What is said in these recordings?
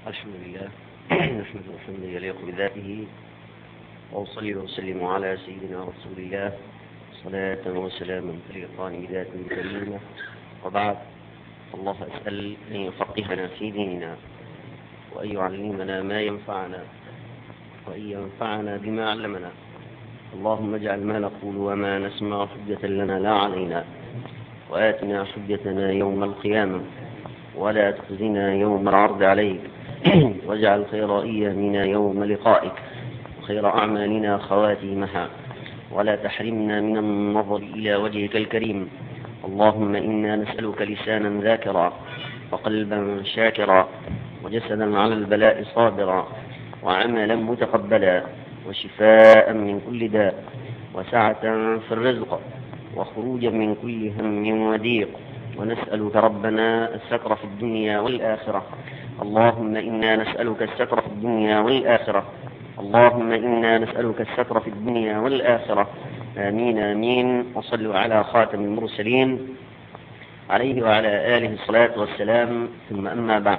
الحمد لله نحمد الحمد يليق بذاته وأصلي وأسلم على سيدنا رسول الله صلاة وسلاما تليقان بذاته الكريمة وبعد الله أسأل أن يفقهنا في ديننا وأن يعلمنا ما ينفعنا وأن ينفعنا بما علمنا اللهم اجعل ما نقول وما نسمع حجة لنا لا علينا وآتنا حجتنا يوم القيامة ولا تخزنا يوم العرض عليك واجعل خير أيامنا يوم لقائك وخير أعمالنا خواتيمها ولا تحرمنا من النظر إلى وجهك الكريم اللهم إنا نسألك لسانا ذاكرا وقلبا شاكرا وجسدا على البلاء صابرا وعملا متقبلا وشفاء من كل داء وسعة في الرزق وخروجا من كل هم وضيق ونسألك ربنا الستر في الدنيا والآخرة اللهم إنا نسألك الستر في الدنيا والآخرة اللهم إنا نسألك الستر في الدنيا والآخرة آمين آمين وصلوا على خاتم المرسلين عليه وعلى آله الصلاة والسلام ثم أما بعد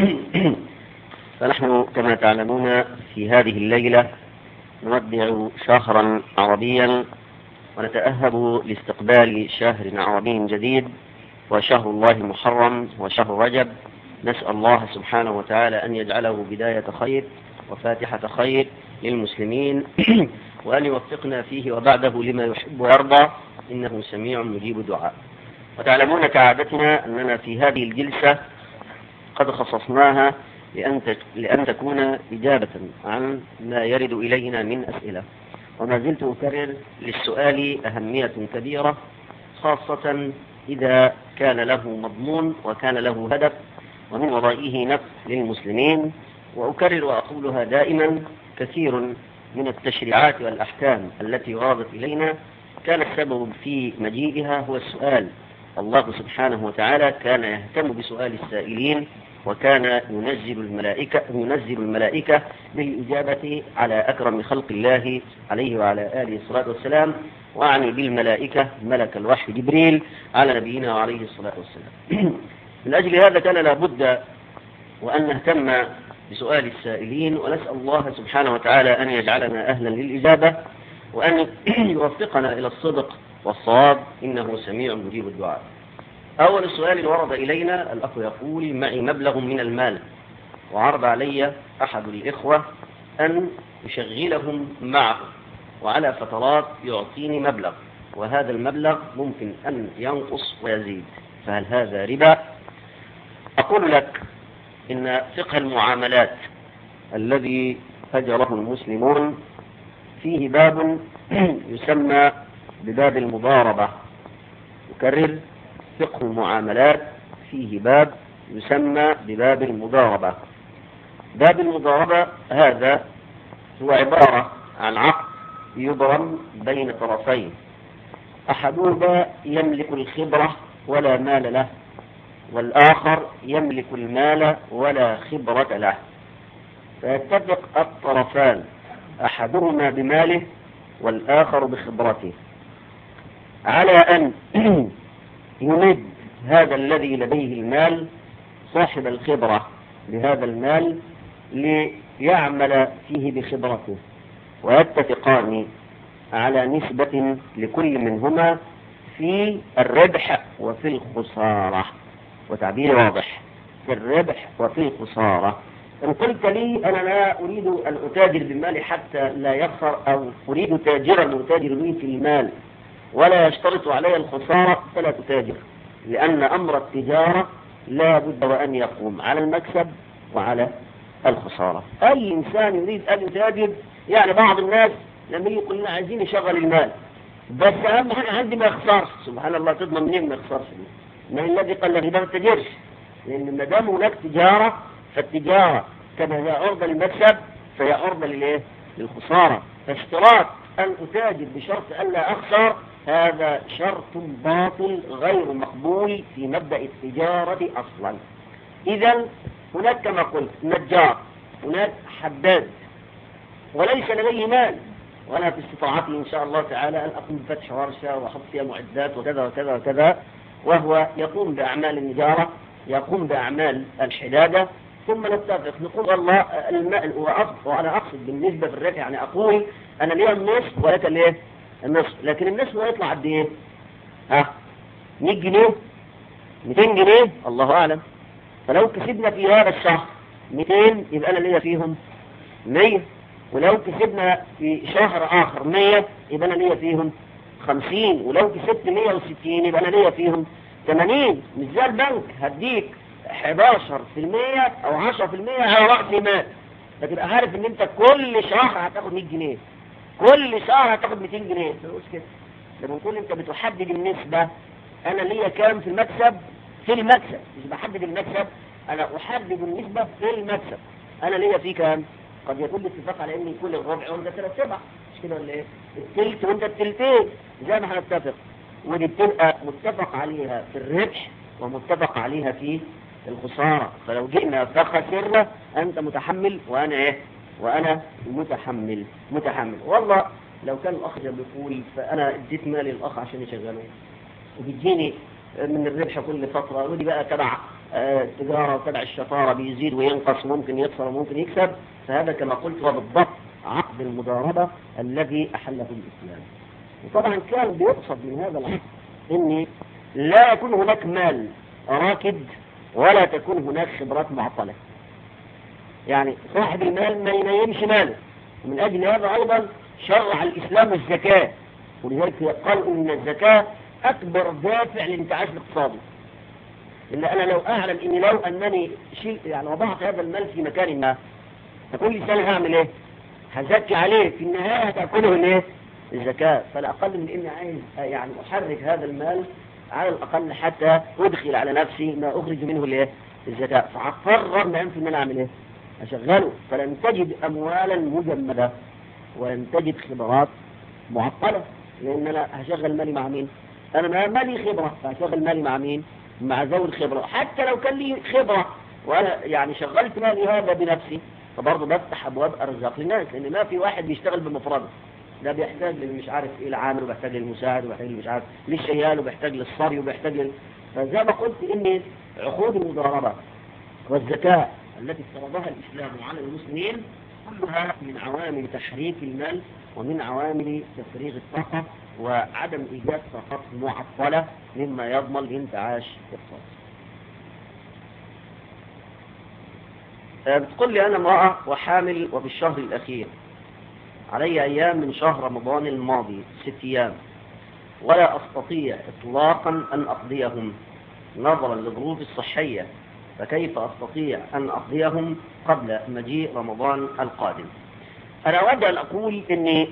فنحن كما تعلمون في هذه الليلة نودع شهرا عربيا ونتأهب لاستقبال شهر عربي جديد وشهر الله محرم وشهر رجب نسأل الله سبحانه وتعالى أن يجعله بداية خير وفاتحة خير للمسلمين وأن يوفقنا فيه وبعده لما يحب ويرضى إنه سميع مجيب دعاء وتعلمون كعادتنا أننا في هذه الجلسة قد خصصناها لأن لأن تكون إجابة عن ما يرد إلينا من أسئلة وما زلت أكرر للسؤال أهمية كبيرة خاصة إذا كان له مضمون وكان له هدف ومن ورائه نفع للمسلمين وأكرر وأقولها دائما كثير من التشريعات والأحكام التي وردت إلينا كان السبب في مجيئها هو السؤال الله سبحانه وتعالى كان يهتم بسؤال السائلين وكان ينزل الملائكة ينزل الملائكة بالإجابة على أكرم خلق الله عليه وعلى آله الصلاة والسلام وأعني بالملائكة ملك الوحي جبريل على نبينا عليه الصلاة والسلام من أجل هذا كان لابد وأن نهتم بسؤال السائلين ونسأل الله سبحانه وتعالى أن يجعلنا أهلا للإجابة وأن يوفقنا إلى الصدق والصواب إنه سميع مجيب الدعاء أول سؤال ورد إلينا الأخ يقول معي مبلغ من المال وعرض علي أحد الإخوة أن يشغلهم معه وعلى فترات يعطيني مبلغ وهذا المبلغ ممكن أن ينقص ويزيد فهل هذا ربا أقول لك إن فقه المعاملات الذي أجره المسلمون فيه باب يسمى بباب المضاربة أكرر فقه المعاملات فيه باب يسمى بباب المضاربة باب المضاربة هذا هو عبارة عن عقد يبرم بين طرفين أحدهما يملك الخبرة ولا مال له والآخر يملك المال ولا خبرة له فيتفق الطرفان أحدهما بماله والآخر بخبرته على أن يمد هذا الذي لديه المال صاحب الخبرة بهذا المال ليعمل فيه بخبرته ويتفقان على نسبة لكل منهما في الربح وفي الخسارة وتعبير واضح في الربح وفي الخسارة إن قلت لي أنا لا أريد أن أتاجر بالمال حتى لا يخسر أو أريد تاجرا أتاجر به في المال ولا يشترط علي الخسارة فلا تتاجر لأن أمر التجارة لا بد وأن يقوم على المكسب وعلى الخسارة أي إنسان يريد أن يتاجر يعني بعض الناس لما يقول لنا عايزين يشغل المال بس أهم حاجة عندي ما يخسرش سبحان الله تضمن منين ما يخسرش ما الذي قال لك ما تتاجرش لأن ما دام هناك تجارة فالتجارة كما هي عرضة للمكسب فهي عرضة للإيه؟ للخسارة فاشتراط أن أتاجر بشرط ألا أخسر هذا شرط باطل غير مقبول في مبدأ التجارة أصلا إذا هناك كما قلت نجار هناك حداد وليس لديه مال ولا في استطاعتي إن شاء الله تعالى أن أقوم بفتح ورشة وأحط فيها معدات وكذا وكذا وكذا وهو يقوم بأعمال النجارة يقوم بأعمال الحدادة ثم نتفق نقول والله الماء وأنا أقصد بالنسبة في الربح يعني أقول أنا ليا النصف ولك ليه النصف لكن النصف هيطلع قد إيه ها 100 جنيه 200 جنيه الله أعلم فلو كسبنا في هذا الشهر 200 يبقى أنا ليا فيهم 100 ولو كسبنا في شهر آخر 100 يبقى أنا ليا فيهم 50 ولو كسبت 160 يبقى أنا ليا فيهم 80 مش زي البنك هديك 11% أو 10% على رأس مال فتبقى عارف إن أنت كل شهر هتاخد 100 جنيه كل شهر هتاخد 200 جنيه تقولش كده لما نقول أنت بتحدد النسبة أنا ليا كام في المكسب في المكسب مش بحدد المكسب أنا أحدد النسبة في المكسب أنا ليا فيه كام قد يكون الاتفاق على ان يكون الربع وانت ثلاث سبع مش كده ولا ايه التلت وانت التلتين زي ما هنتفق ودي بتبقى متفق عليها في الربح ومتفق عليها في الخسارة فلو جئنا فخسرنا انت متحمل وانا ايه وانا متحمل متحمل والله لو كان الاخ جاب بيقول فانا اديت مالي للاخ عشان يشغله وبيديني من الربح كل فترة ودي بقى تبع التجارة وتبع الشطارة بيزيد وينقص ممكن يخسر وممكن يكسب فهذا كما قلت هو بالضبط عقد المضاربة الذي أحله الإسلام وطبعا كان بيقصد من هذا العقد ان لا يكون هناك مال راكد ولا تكون هناك خبرات معطلة يعني صاحب المال ما ينيمش ماله ومن أجل هذا أيضا شرع الإسلام الزكاة ولذلك قال إن الزكاة أكبر دافع للانتعاش الاقتصادي إلا أنا لو أعلم إني لو أنني شيء يعني وضعت هذا المال في مكان ما فكل سنة هعمل إيه؟ هزكي عليه في النهاية هتأكله الإيه؟ الزكاة فلا أقل من إني عايز يعني أحرك هذا المال على الأقل حتى أدخل على نفسي ما أخرج منه الإيه؟ الزكاة فهضطر رغم أنف إن أنا أعمل إيه؟ أشغله فلن تجد أموالا مجمدة ولن تجد خبرات معطلة لأن أنا هشغل مالي مع مين؟ أنا ما مالي خبرة فهشغل مالي مع مين؟ مع ذوي الخبرة حتى لو كان لي خبرة وأنا يعني شغلت مالي هذا بنفسي فبرضه بفتح أبواب أرزاق للناس لأن ما في واحد بيشتغل بمفرده ده بيحتاج مش عارف ايه العامل وبيحتاج للمساعد وبيحتاج مش عارف للشيال وبيحتاج للصري وبيحتاج لل... فزي ما قلت ان عقود المضاربة والزكاة التي افترضها الإسلام على المسلمين كلها من عوامل تحريك المال ومن عوامل تفريغ الطاقة وعدم إيجاد طاقات معطلة مما يضمن الانتعاش الاقتصادي. بتقول لي أنا امرأة وحامل وفي الشهر الأخير علي أيام من شهر رمضان الماضي ست أيام ولا أستطيع إطلاقا أن أقضيهم نظرا للظروف الصحية فكيف أستطيع أن أقضيهم قبل مجيء رمضان القادم أنا أود أن أقول أني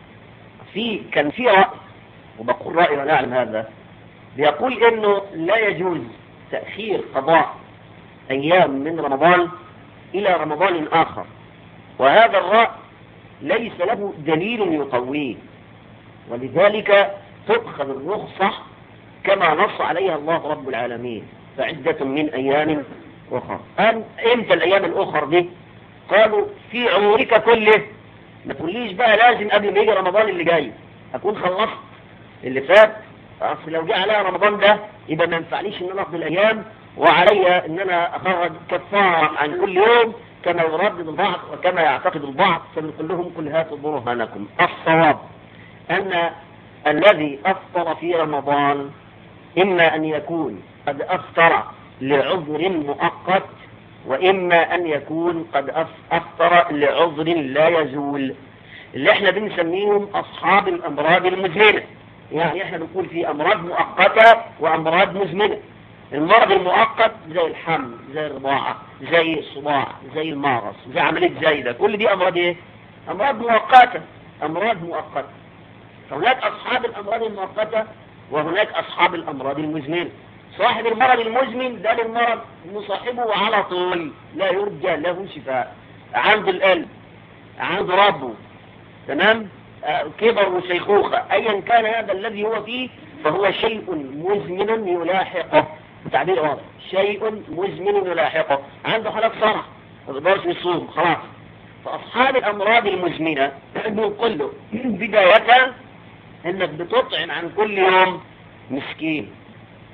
في كان في رأي وبقول رأي وأنا أعلم هذا بيقول أنه لا يجوز تأخير قضاء أيام من رمضان إلى رمضان آخر وهذا الرأي ليس له دليل يقويه ولذلك تؤخذ الرخصة كما نص عليها الله رب العالمين فعدة من أيام أخرى أم إمتى الأيام الأخر دي قالوا في عمرك كله ما تقوليش بقى لازم قبل ما يجي رمضان اللي جاي أكون خلصت اللي فات أصل لو جه عليها رمضان ده يبقى ما ينفعنيش إن أنا أقضي الأيام وعلي إن أنا أخرج كفارة عن كل يوم كما يردد البعض وكما يعتقد البعض فبنقول لهم كل هاتوا برهانكم الصواب أن الذي أفطر في رمضان إما أن يكون قد أفطر لعذر مؤقت وإما أن يكون قد أفطر لعذر لا يزول اللي احنا بنسميهم أصحاب الأمراض المزمنة يعني احنا بنقول في أمراض مؤقتة وأمراض مزمنة المرض المؤقت زي الحمل زي الرضاعة زي الصداع زي المغص زي عملية زايدة كل دي أمراض ايه أمراض مؤقتة أمراض مؤقتة فهناك أصحاب الأمراض المؤقتة وهناك أصحاب الأمراض المزمنة صاحب المرض المزمن ده للمرض مصاحبه على طول لا يرجى له شفاء عنده القلب عنده ربه تمام آه كبر وشيخوخة أيا كان هذا الذي هو فيه فهو شيء مزمن يلاحقه تعبير واضح شيء مزمن يلاحقه عنده حالات صرع ما بيقدرش يصوم خلاص فأصحاب الأمراض المزمنة بنقول له بداية إنك بتطعم عن كل يوم مسكين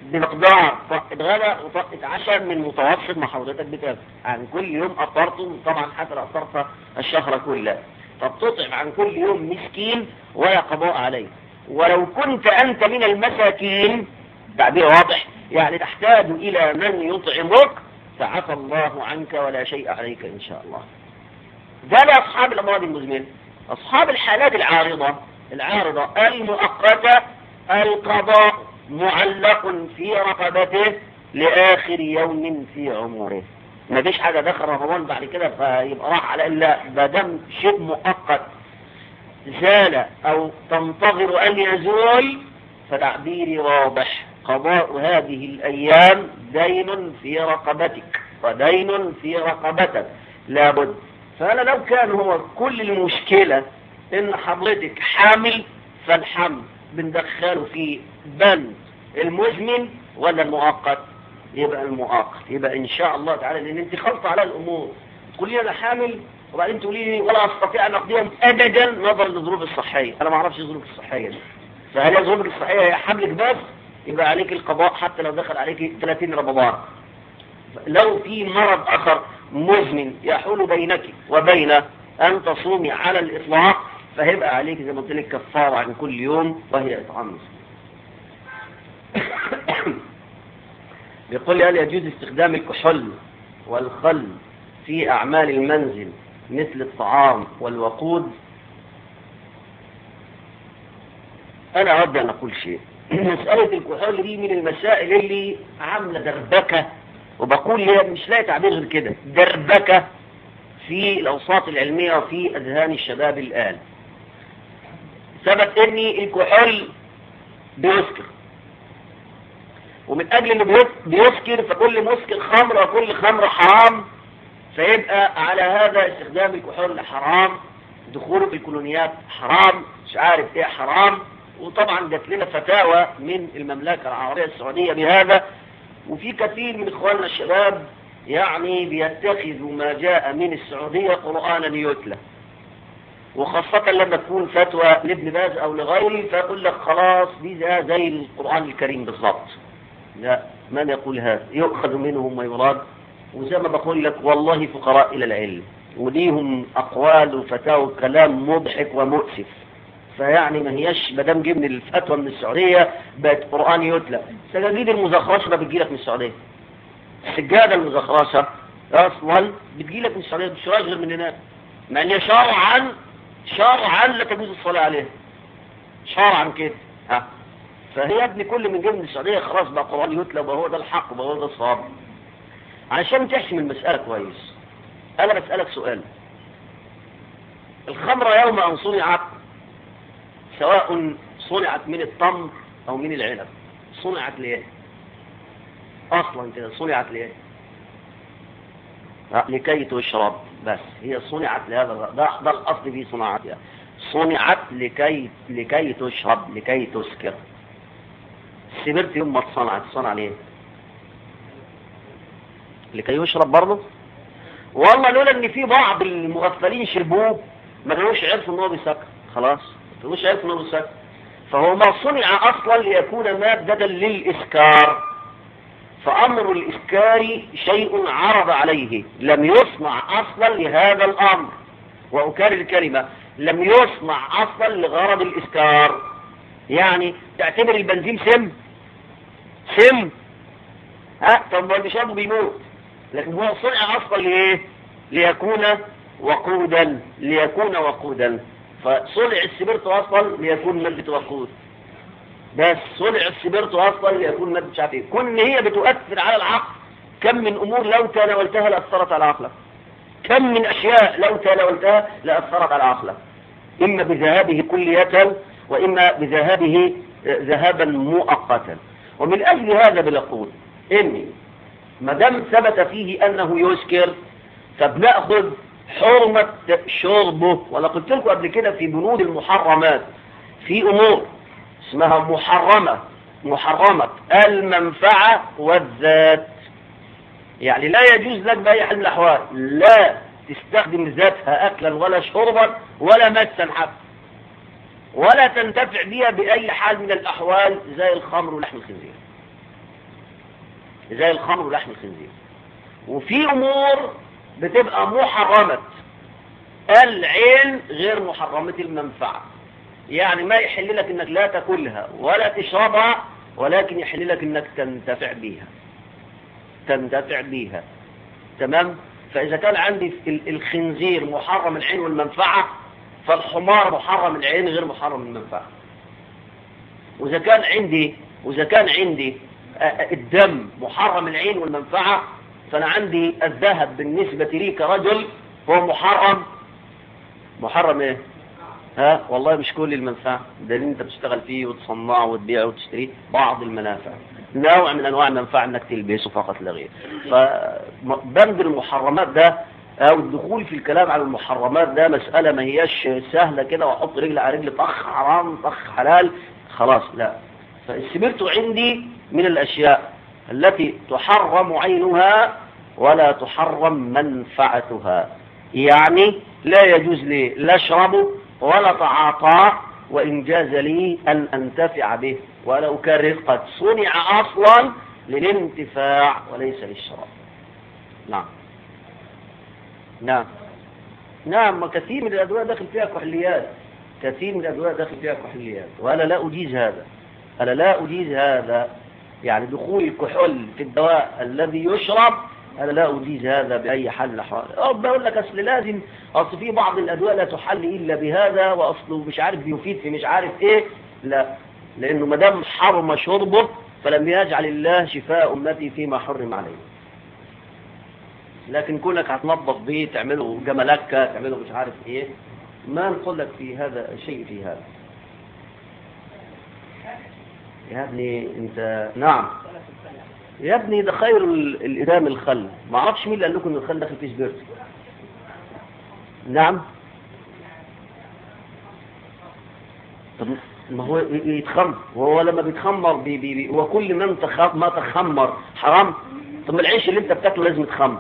بمقدار طاقة غداء وطاقة عشاء من متوسط ما حضرتك بتاكل عن كل يوم أفطرتم طبعا حتى لو أفطرت الشهر كله فبتطعم عن كل يوم مسكين ولا قضاء عليه ولو كنت أنت من المساكين تعبير واضح يعني تحتاج إلى من يطعمك فعفى الله عنك ولا شيء عليك إن شاء الله ده لأصحاب الأمراض المزمنة أصحاب الحالات العارضة العارضة المؤقتة القضاء معلق في رقبته لآخر يوم في عمره ما فيش حاجة دخل رمضان بعد كده فيبقى راح على إلا ما دام شيء مؤقت زال أو تنتظر أن يزول فتعبيري واضح قضاء هذه الأيام دين في رقبتك ودين في رقبتك لابد فأنا لو كان هو كل المشكلة إن حضرتك حامل فالحمل بندخله في بند المزمن ولا المؤقت يبقى المؤقت يبقى إن شاء الله تعالى لأن أنت خلط على الأمور تقول لي أنا حامل وبعدين تقولي لي ولا أستطيع أن أقضيها أبدا نظرا للظروف الصحية أنا ما أعرفش الظروف الصحية دي فهل الظروف الصحية هي حملك بس يبقى عليك القضاء حتى لو دخل عليك 30 رمضان لو في مرض آخر مزمن يحول بينك وبين أن تصومي على الإطلاق فهيبقى عليك زي ما قلت لك كفارة عن كل يوم وهي إطعام مسلم بيقول لي هل يجوز استخدام الكحول والخل في أعمال المنزل مثل الطعام والوقود أنا أود أن أقول شيء مسألة الكحول دي من المسائل اللي عاملة دربكة وبقول لي مش لاقي تعبير غير كده دربكة في الأوساط العلمية وفي أذهان الشباب الآن ثبت ان الكحول بيسكر ومن اجل انه بيسكر فكل مسكر خمر وكل خمر حرام فيبقى على هذا استخدام الكحول حرام دخوله في الكولونيات حرام مش عارف ايه حرام وطبعا جات لنا فتاوى من المملكة العربية السعودية بهذا وفي كثير من اخواننا الشباب يعني بيتخذوا ما جاء من السعودية قرآنا يتلى وخاصة لما تكون فتوى لابن باز او لغيره فيقول لك خلاص دي زي القرآن الكريم بالضبط لا من يقول هذا يؤخذ منهم ما يراد وزي ما بقول لك والله فقراء الى العلم وليهم اقوال وفتاوى كلام مضحك ومؤسف فيعني ما هياش ما دام جبن الفتوى من السعوديه بقت قران يتلى سجاجيد المزخرشه ما بتجي لك من السعوديه السجاده المزخرشه اصلا بتجي لك من السعوديه مش غير من هناك مع ان شرعا شرعا لا تجوز الصلاه عليها شرعا كده ها فهي يا ابني كل من جبن السعوديه خلاص بقى قران يتلى وبقى هو ده الحق وبقى هو ده الصواب عشان تحسم المساله كويس انا بسالك سؤال الخمره يوم ان صنعت سواء صنعت من التمر او من العنب صنعت ليه اصلا كده صنعت ليه لكي تشرب بس هي صنعت لهذا ده, ده الاصل في صناعتها صنعت لكي لكي تشرب لكي تسكر سبرت يوم ما اتصنعت صنع ليه لكي يشرب برضه والله لولا ان في بعض المغفلين شربوه ما كانوش عرفوا ان هو بيسكر خلاص ما كانوش عرفوا ان هو بيسكر فهو ما صنع اصلا ليكون مادة للاسكار فامر الاسكار شيء عرض عليه لم يصنع اصلا لهذا الامر واكرر الكلمة لم يصنع اصلا لغرض الاسكار يعني تعتبر البنزين سم سم ها طب ما اللي شربه بيموت لكن هو صنع اصلا لايه ليكون وقودا ليكون وقودا فصنع السبرت اصلا ليكون مادة وقود بس صنع السبرت اصلا ليكون مادة مش عارف ايه كون هي بتؤثر على العقل كم من امور لو تناولتها لاثرت على عقلك كم من اشياء لو تناولتها لاثرت على عقلك اما بذهابه كلية واما بذهابه ذهابا مؤقتا ومن اجل هذا بنقول اني ما دام ثبت فيه انه يسكر فبناخذ حرمة شربه وانا قلت لكم قبل كده في بنود المحرمات في امور اسمها محرمة محرمة المنفعة والذات يعني لا يجوز لك بأي حال من الأحوال لا تستخدم ذاتها أكلا ولا شربا ولا مسا حتى ولا تنتفع بها بأي حال من الأحوال زي الخمر ولحم الخنزير زي الخمر ولحم الخنزير وفي امور بتبقى محرمة العين غير محرمة المنفعة يعني ما يحل لك انك لا تاكلها ولا تشربها ولكن يحل لك انك تنتفع بيها تنتفع بيها تمام فاذا كان عندي الخنزير محرم العين والمنفعة فالحمار محرم العين غير محرم المنفعة واذا كان عندي واذا كان عندي الدم محرم العين والمنفعة فانا عندي الذهب بالنسبة لي كرجل هو محرم محرم ايه ها والله مش كل المنفعة ده اللي انت بتشتغل فيه وتصنعه وتبيعه وتشتريه بعض المنافع نوع من انواع المنفعة انك تلبسه فقط لا غير فبند المحرمات ده او الدخول في الكلام على المحرمات ده مسألة ما هياش سهلة كده واحط رجل على رجل طخ حرام طخ حلال خلاص لا فالسمرت عندي من الاشياء التي تحرم عينها ولا تحرم منفعتها يعني لا يجوز لي لا اشربه ولا تعاطاه وإن جاز لي أن أنتفع به ولا أكرر قد صنع أصلا للانتفاع وليس للشراب نعم نعم نعم كثير من الأدوية داخل فيها كحليات كثير من الأدوية داخل فيها كحليات وأنا لا أجيز هذا أنا لا أجيز هذا يعني دخول الكحول في الدواء الذي يشرب أنا لا أجيز هذا بأي حل أحوال بقول لك أصل لازم أصل في بعض الأدوية لا تحل إلا بهذا وأصله مش عارف بيفيد في مش عارف إيه لا لأنه ما دام حرم شربه فلم يجعل الله شفاء أمتي فيما حرم عليه لكن كونك هتنظف بيه تعمله جملكة تعمله مش عارف إيه ما نقول لك في هذا شيء في هذا يا ابني انت نعم يا ابني ده خير الإدام الخل ما اعرفش مين اللي قال لكم ان الخل داخل فيه سبيرت نعم طب ما هو يتخمر وهو لما بيتخمر بي بي بي هو كل ما انت ما تخمر حرام طب العيش اللي انت بتاكله لازم يتخمر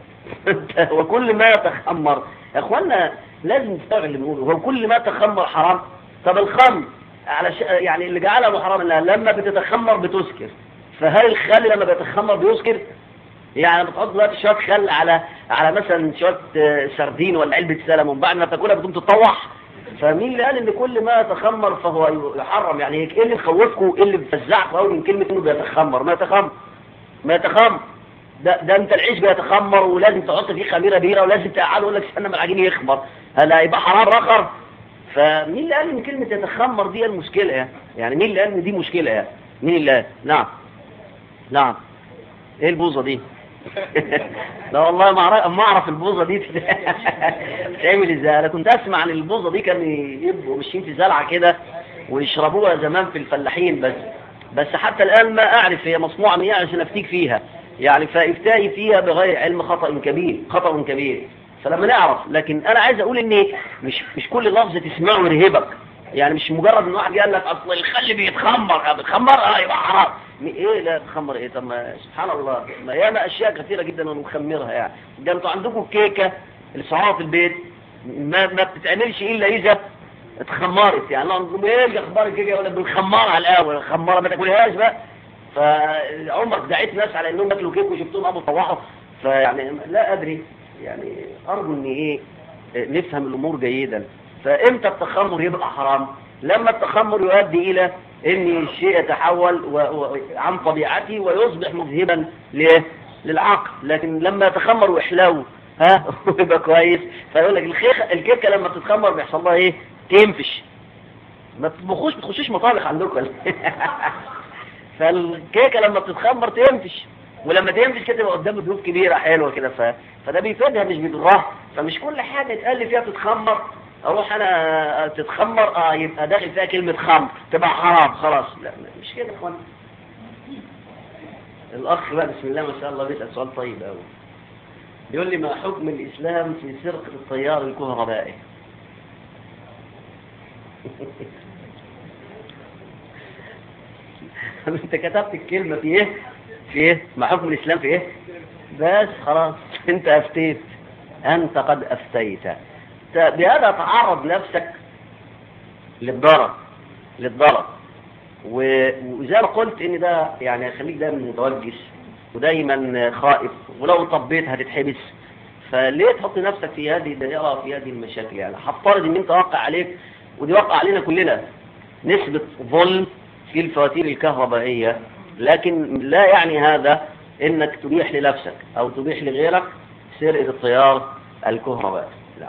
وكل ما يتخمر يا اخوانا لازم تستوعب اللي بنقوله هو كل ما تخمر حرام طب الخمر على ش... يعني اللي جعلها حرام انها لما بتتخمر بتسكر فهل الخل لما بيتخمر بيسكر يعني بتحط دلوقتي شويه خل على على مثلا شويه سردين ولا علبه سلمون بعد ما تاكلها بتقوم تطوح فمين اللي قال ان كل ما يتخمر فهو يحرم يعني ايه اللي مخوفكم ايه اللي بيفزعكم قوي من كلمه انه بيتخمر ما يتخمر ما يتخمر ده ده انت العيش بيتخمر ولازم تحط فيه خميره بيره ولازم تقعده يقول لك استنى ما العجين يخمر هلا هيبقى حرام رخر فمين اللي قال ان كلمه يتخمر دي المشكله يعني يعني مين اللي قال ان دي مشكله يعني مين اللي قال نعم نعم ايه البوظه دي لا والله ما اعرف ما اعرف البوظه دي تعمل ازاي انا كنت اسمع عن البوظه دي كانوا يبقوا ماشيين في زلعه كده ويشربوها زمان في الفلاحين بس بس حتى الان ما اعرف هي مصنوعه من ايه عشان افتيك فيها يعني فافتائي فيها بغير علم خطا كبير خطا كبير فلما نعرف لكن انا عايز اقول ان مش مش كل لفظ تسمعه يرهبك يعني مش مجرد ان واحد قال لك اصل الخل بيتخمر بيتخمر اه يبقى حرام ايه لا تخمر ايه طب ما سبحان الله ما ياما اشياء كثيره جدا ونخمرها يعني ده انتوا عندكم كيكه اللي صنعوها في البيت ما ما بتتعملش الا اذا اتخمرت يعني الله ايه اخبار الكيكه ولا بنخمرها الاول خمرها ما تاكلهاش بقى فعمرك دعيت ناس على انهم ياكلوا كيك وشفتهم ابو طوحوا فيعني لا ادري يعني ارجو ان ايه نفهم الامور جيدا فامتى التخمر يبقى حرام لما التخمر يؤدي الى ان الشيء يتحول و... و... عن طبيعته ويصبح مذهبا ل... للعقل لكن لما يتخمر ويحلو ها ويبقى كويس فيقول لك الخيخ الكيكه لما بتتخمر بيحصل لها ايه تنفش ما بتبخوش بتخشيش مطابخ عندكم فالكيكه لما بتتخمر تنفش ولما تنفش كده تبقى قدام ضيوف كبيره حلوه كده ف... فده بيفيدها مش بيضرها فمش كل حاجه يتقال فيها تتخمر اروح انا تتخمر اه يبقى داخل فيها كلمة خمر تبقى حرام خلاص لا مش كده يا اخوان الاخ بقى بسم الله ما شاء الله بيسأل سؤال طيب قوي بيقول لي ما حكم الاسلام في سرقة الطيار الكهربائي انت كتبت الكلمة في ايه في ايه ما حكم الاسلام في ايه بس خلاص انت افتيت انت قد افتيت بهذا تعرض نفسك للضرر للضرر وزي ما قلت ان ده يعني خليك دايما متوجس ودايما خائف ولو طبيت هتتحبس فليه تحط نفسك في هذه الدائرة في هذه المشاكل يعني هفترض ان انت وقع عليك ودي وقع علينا كلنا نسبة ظلم في الفواتير الكهربائية لكن لا يعني هذا انك تبيح لنفسك او تبيح لغيرك سرقة التيار الكهربائي لا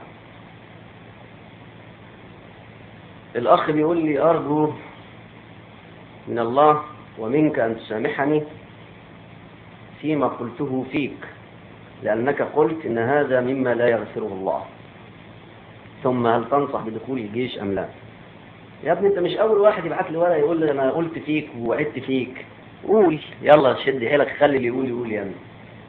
الاخ بيقول لي ارجو من الله ومنك ان تسامحني فيما قلته فيك لأنك قلت إن هذا مما لا يغفره الله ثم هل تنصح بدخول الجيش أم لا يا ابني انت مش اول واحد يبعت لي ورقه يقول لي انا قلت فيك ووعدت فيك قول يلا شد حيلك خلي اللي يقول يقول يا ابني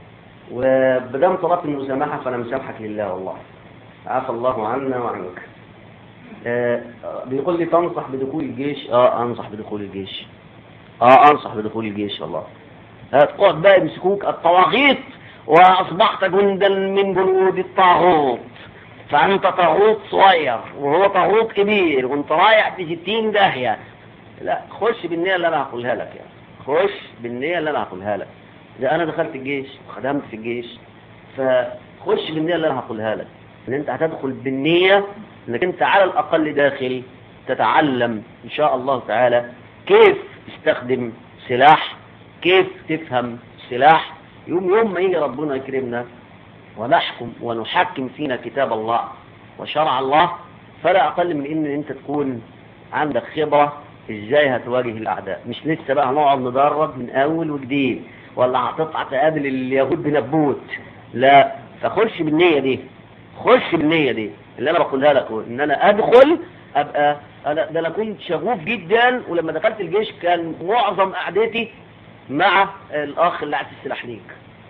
وبدام طلبت المسامحه فانا مسامحك لله والله عفى الله عنا وعنك آه بيقول لي تنصح بدخول الجيش اه انصح بدخول الجيش اه انصح بدخول الجيش والله هتقعد بقى يمسكوك الطواغيت واصبحت جندا من جنود الطاغوت فانت طاغوت صغير وهو طاغوت كبير وانت رايح في 60 داهيه لا خش بالنيه اللي انا هقولها لك يعني خش بالنيه اللي انا هقولها لك ده انا دخلت الجيش وخدمت في الجيش فخش بالنيه اللي انا هقولها لك ان انت هتدخل بالنيه انك انت على الاقل داخل تتعلم ان شاء الله تعالى كيف تستخدم سلاح كيف تفهم سلاح يوم يوم ما يجي ربنا يكرمنا ونحكم ونحكم فينا كتاب الله وشرع الله فلا أقل من إن أنت تكون عندك خبرة إزاي هتواجه الأعداء مش لسه بقى هنقعد ندرب من أول وجديد ولا هتطلع تقابل اليهود بنبوت لا فخش بالنية دي خش بالنية دي اللي أنا بقولها لك إن أنا أدخل أبقى أنا ده أنا كنت شغوف جدا ولما دخلت الجيش كان معظم قعدتي مع الأخ اللي قاعد في السلاح ليك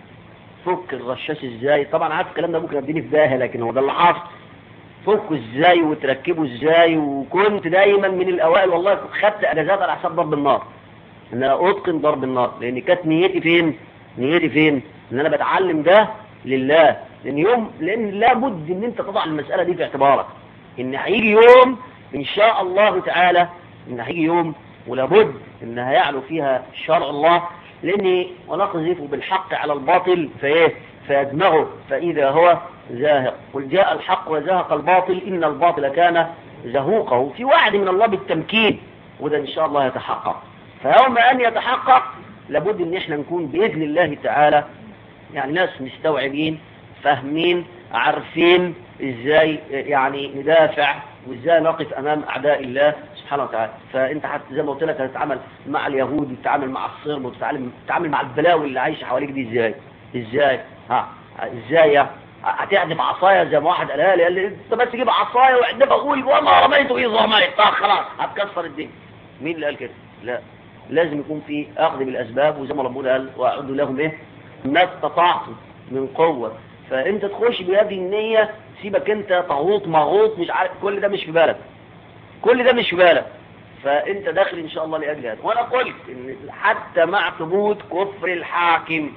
فك الرشاش ازاي طبعا عارف الكلام ده ممكن اديني في داهيه لكن هو ده اللي حاصل فكه ازاي وتركبه ازاي وكنت دايما من الاوائل والله خدت اجازات على حساب ضرب النار ان انا اتقن ضرب النار لان كانت نيتي فين نيتي فين ان انا بتعلم ده لله لان يوم لان لابد ان انت تضع المساله دي في اعتبارك ان هيجي يوم ان شاء الله تعالى ان هيجي يوم ولابد ان هيعلو فيها شرع الله لاني ونقذف بالحق على الباطل فايه فيدمغه فاذا هو زاهق قل جاء الحق وزهق الباطل ان الباطل كان زهوقه في وعد من الله بالتمكين وده ان شاء الله يتحقق فيوم ان يتحقق لابد ان احنا نكون باذن الله تعالى يعني ناس مستوعبين فاهمين عارفين ازاي يعني ندافع وازاي نقف امام اعداء الله سبحانه وتعالى فانت حتى زي ما قلت لك هتتعامل مع اليهود وتتعامل مع الصرب وتتعامل تتعامل مع البلاوي اللي عايشه حواليك دي ازاي ازاي ها ازاي هتعدم عصايه زي ما واحد قالها لي قال لي انت بس جيب عصايه واعدمها قول وما رميت اذا رميت طب خلاص هتكسر الدنيا مين اللي قال كده لا لازم يكون في اخذ بالاسباب وزي ما ربنا قال واعدوا لهم ايه ما استطعتم من قوه فانت تخش بهذه النيه سيبك انت طاغوت مغوط مش عارف كل ده مش في بالك كل ده مش في بالك فانت داخل ان شاء الله لاجل هذا وانا قلت ان حتى مع ثبوت كفر الحاكم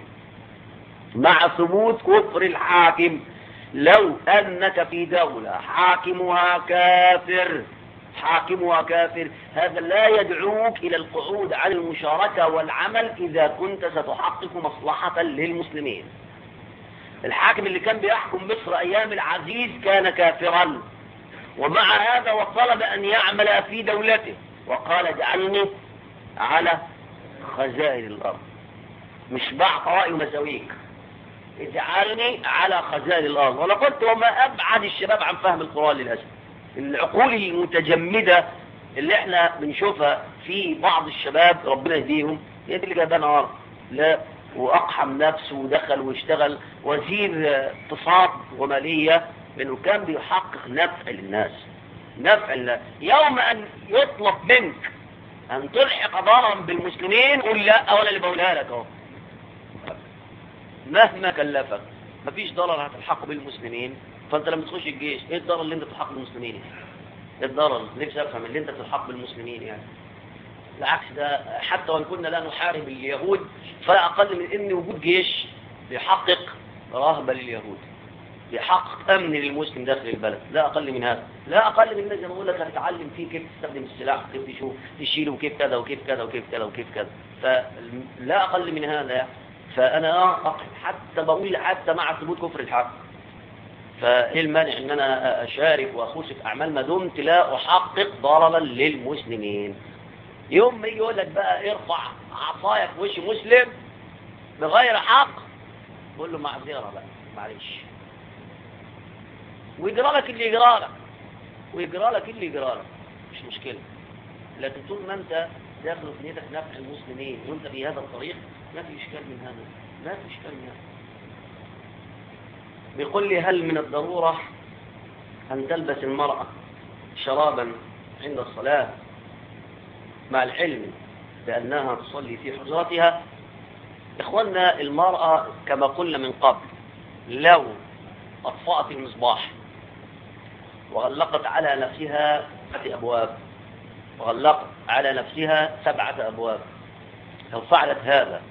مع ثبوت كفر الحاكم لو انك في دولة حاكمها كافر حاكمها كافر هذا لا يدعوك الى القعود عن المشاركة والعمل اذا كنت ستحقق مصلحة للمسلمين الحاكم اللي كان بيحكم مصر ايام العزيز كان كافرا ومع هذا وطلب ان يعمل في دولته وقال اجعلني على خزائن الارض مش باع طوائي ومساويك اجعلني على خزائن الارض وانا قلت وما ابعد الشباب عن فهم القران للاسف العقول المتجمده اللي احنا بنشوفها في بعض الشباب ربنا يهديهم هي دي اللي جايبانا ورا لا واقحم نفسه ودخل واشتغل وزير اقتصاد وماليه لانه كان بيحقق نفع للناس نفع للناس يوم ان يطلب منك ان تلحق ضررا بالمسلمين قل لا ولا اللي بقولها لك اهو مهما كلفك مفيش ضرر هتلحقه بالمسلمين فانت لما تخش الجيش ايه الضرر اللي انت بتلحقه بالمسلمين ايه الضرر نفسي افهم اللي انت بتلحقه بالمسلمين يعني بالعكس ده حتى وان كنا لا نحارب اليهود فلا اقل من ان وجود جيش بيحقق رهبه لليهود بيحقق امن للمسلم داخل البلد لا اقل من هذا لا اقل من زي ما بقول لك هتتعلم فيه كيف تستخدم السلاح وكيف تشوف تشيله وكيف كذا وكيف كذا وكيف كذا وكيف كذا فلا اقل من هذا يعني فانا حتى بقول حتى مع ثبوت كفر الحق فايه المانع ان انا اشارك واخش في اعمال ما دمت لا احقق ضررا للمسلمين يوم ما يجي يقول لك بقى ارفع عصايه في وش مسلم بغير حق بقول له معذره بقى معلش ويجرى لك اللي يجرى لك ويجرى لك اللي يجرى لك مش مشكله لكن طول ما انت داخل في نيتك نفع المسلمين وانت في هذا الطريق ما في اشكال من هذا ما في اشكال من هذا بيقول لي هل من الضرورة أن تلبس المرأة شرابا عند الصلاة مع العلم بأنها تصلي في حجرتها إخواننا المرأة كما قلنا من قبل لو أطفأت المصباح وغلقت على نفسها سبعة أبواب وغلقت على نفسها سبعة أبواب لو فعلت هذا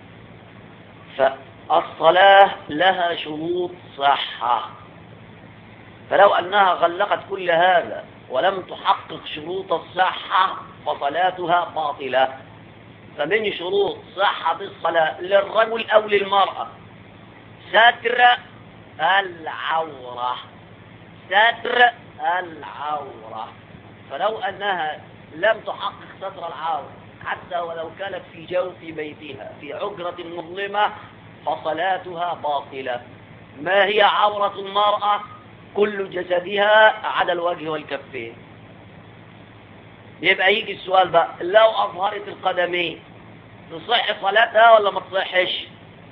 فالصلاة لها شروط صحة فلو أنها غلقت كل هذا ولم تحقق شروط الصحة فصلاتها باطلة فمن شروط صحة الصلاة للرجل أو للمرأة ستر العورة ستر العورة فلو أنها لم تحقق ستر العورة حتى ولو كانت في جوف بيتها في عجرة مظلمة فصلاتها باطلة ما هي عورة المرأة كل جسدها عدا الوجه والكفين يبقى يجي السؤال بقى لو أظهرت القدمين تصح صلاتها ولا ما تصحش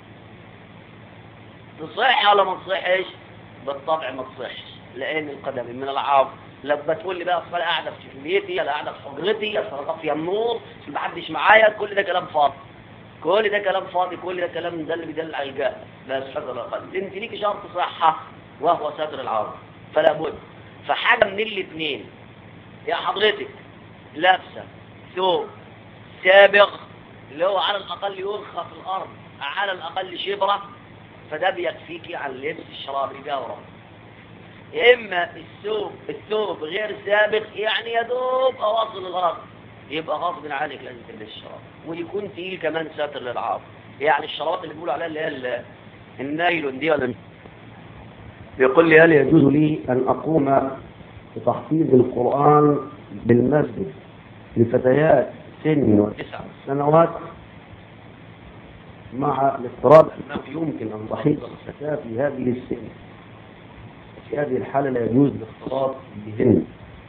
تصح ولا ما تصحش بالطبع ما تصحش لأن القدم من العظم لما تقول لي بقى اصل قاعده في بيتي ولا قاعده في حجرتي اصل طافيه النور ما حدش معايا كل ده كلام فاضي كل ده كلام فاضي كل ده كلام ده اللي بيدل على الجهل لا سبحان الله قال انت ليك شرط صحه وهو ستر العورة فلا بد فحاجه من الاثنين يا حضرتك لابسه ثوب سابغ اللي هو على الاقل يرخى في الارض على الاقل شبره فده بيكفيكي عن لبس الشراب الجاوره اما الثوب الثوب غير سابق يعني يا دوب اواصل الغرض يبقى غصب عنك لازم تلبس الشراب ويكون تقيل كمان ساتر للعاف يعني الشرابات اللي بيقولوا عليها اللي هي النايلون دي ولا يقول لي هل يجوز لي أن أقوم بتحفيظ القرآن بالمسجد لفتيات سن وتسع سنوات مع الافتراض أنه يمكن أن تحيض الفتاة في هذه السن في هذه الحالة لا يجوز الاختلاط بهن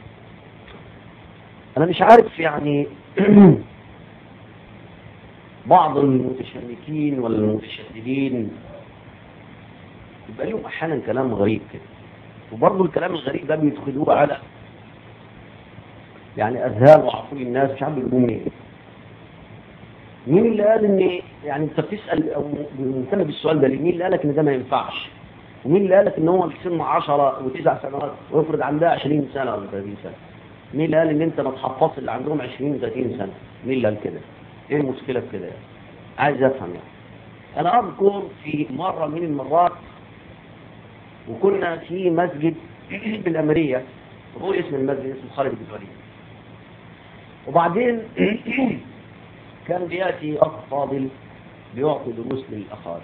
أنا مش عارف يعني بعض المتشنكين والمتشددين يبقى لهم أحيانا كلام غريب كده وبرضه الكلام الغريب ده بيدخلوه على يعني أذهان وعقول الناس مش عارف بيجيبوه منين مين اللي قال ان يعني انت بتسال او مهتم بالسؤال ده مين اللي قالك ان ده ما ينفعش ومين اللي قالك ان هو في سن 10 و9 سنوات ويفرض عندها 20 سنه ولا 30 سنه مين اللي قال ان انت ما تحفظش اللي عندهم 20 و30 سنه مين اللي قال كده ايه المشكله في كده يعني عايز افهم يعني انا اذكر في مره من المرات وكنا في مسجد بالامريه هو اسم المسجد اسمه خالد بن الوليد وبعدين كان بياتي اخ فاضل بيعطي دروس للاخوات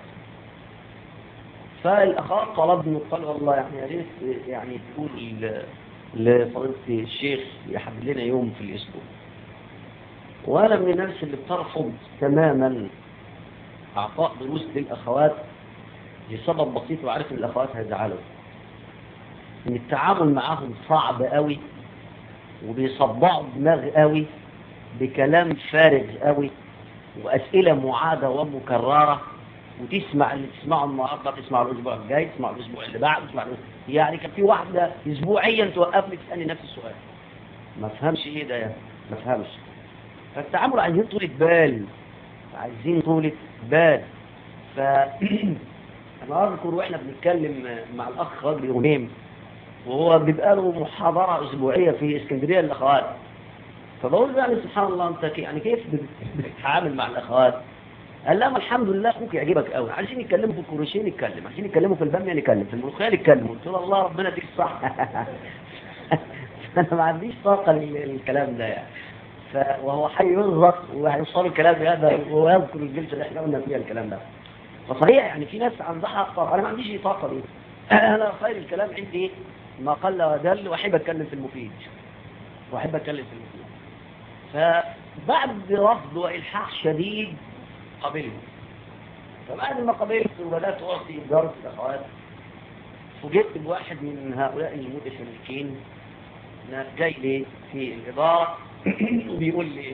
فالاخوات طلبني قال والله يعني يا ريت يعني تقول لفضيله الشيخ يحدد لنا يوم في الاسبوع وانا من الناس اللي بترفض تماما اعطاء دروس للاخوات لسبب بسيط وعارف ان الاخوات هيزعلوا ان التعامل معاهم صعب قوي وبيصدعوا دماغ قوي بكلام فارغ قوي واسئله معاده ومكرره وتسمع اللي تسمعه النهارده تسمع الاسبوع الجاي تسمع الاسبوع اللي بعده تسمع الأسبوع. يعني كان في واحده اسبوعيا توقفني تسالني نفس السؤال ما فهمش ايه ده يعني ما فهمش فالتعامل عايزين طولة بال عايزين طولة بال ف انا اذكر واحنا بنتكلم مع الاخ راجل يومين وهو بيبقى له محاضره اسبوعيه في اسكندريه للاخوات فبقول له يعني سبحان الله انت يعني كيف بتتعامل مع الاخوات قال لا ما الحمد لله اخوك يعجبك قوي عايزين يتكلموا في الكروشيه نتكلم عايزين يتكلموا في الباميه نتكلم في الملوخيه نتكلم قلت له الله ربنا يديك الصح انا ما عنديش طاقه للكلام ده يعني ف... وهو حي يرزق وهيوصل الكلام هذا ويذكر الجلسه اللي احنا قلنا فيها الكلام ده فصحيح يعني في ناس عندها طاقة أنا ما عنديش طاقة دي أنا خير الكلام عندي ما قل ودل وأحب أتكلم في المفيد وأحب أتكلم في المفيد فبعد رفض وإلحاح شديد قبلت فبعد ما قبلت وبدأت أعطي درس الأخوات فوجئت بواحد من هؤلاء المتشنكين جاي لي في الإدارة وبيقول لي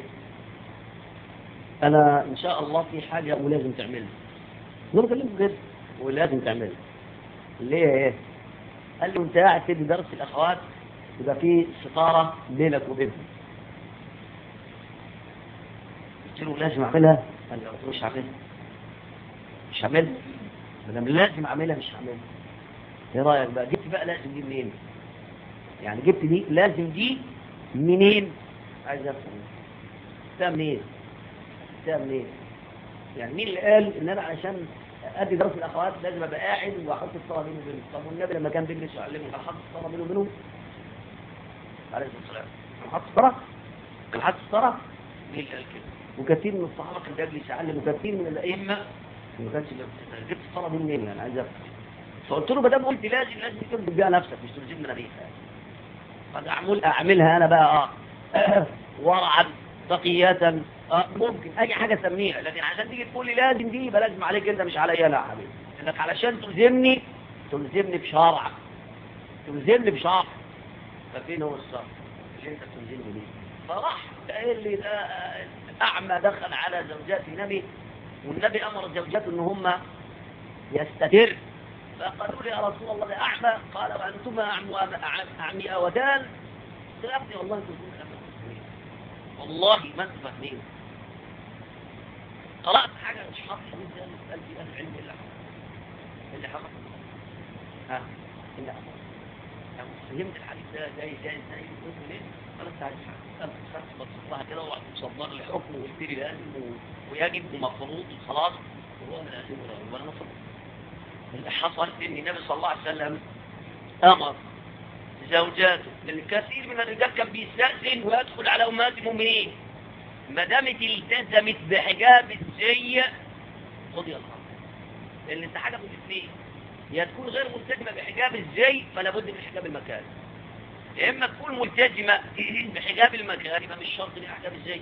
أنا إن شاء الله في حاجة ولازم تعملها قلت له كلمته كده ولازم تعملها ليه ايه قال له انت قاعد تدي درس الاخوات يبقى في ستاره بينك وبينهم قلت له لازم اعملها قال لي قلت له مش هعملها مش هعملها ما دام لازم اعملها مش هعملها ايه رايك بقى جبت بقى لازم دي منين يعني جبت دي لازم دي منين عايز افهم جبتها منين جبتها منين يعني مين اللي قال ان انا عشان ادي درس الاخوات لازم ابقى قاعد واحط الصلاه بيني وبينهم طب والنبي لما كان بيجلس يعلمهم كان حاطط الصلاه بينه وبينهم عليه الصلاه والسلام كان حاطط الصلاه كان حاطط الصلاه مين اللي قال كده وكثير من الصحابه كان بيجلس يعلم وكثير من الائمه ما كانش جبت الصلاه دي منين يعني عايز افهم فقلت له ما دام قلت لازم لازم تكذب بيها نفسك مش تلزمنا بيها قد اعمل اعملها انا بقى اه ورعا بقية اه ممكن اي حاجة سميها لكن عشان تيجي تقول لي لازم دي يبقى لازم عليك انت مش عليا انا يا حبيبي انك علشان تلزمني تلزمني بشرع تلزمني بشرع ففين هو الشرع اللي انت بتلزمني بيه فراح قال لي ده اعمى دخل على زوجات النبي والنبي امر زوجاته ان هم يستتر فقالوا لي يا رسول الله ده اعمى قال وانتما اعمي اودان يا ابني والله انتم والله ما انتم فاهمين قرأت حاجة مش حاطط حديث ده قال في أهل العلم إلا حصل اللي حصل ها إلا حصل لو فهمت الحديث ده جاي جاي ازاي قلت ليه أنا أنت عايز حاجة أنا خدت بتصلها كده وقعدت تصدر لي حكم وقلت لي لازم ويجب ومفروض وخلاص وهو أنا لازم ولا مفروض اللي حصل إن النبي صلى الله عليه وسلم أمر زوجاته لأن كثير من الرجال كان بيستأذن ويدخل على أمهات المؤمنين ما دامت التزمت بحجاب الزي خذ يا الله لأن أنت حاجة من الاثنين يا تكون غير ملتزمة بحجاب الزي فلا بد من حجاب المكان يا إما تكون ملتزمة بحجاب المكان يبقى مش شرط لحجاب الزي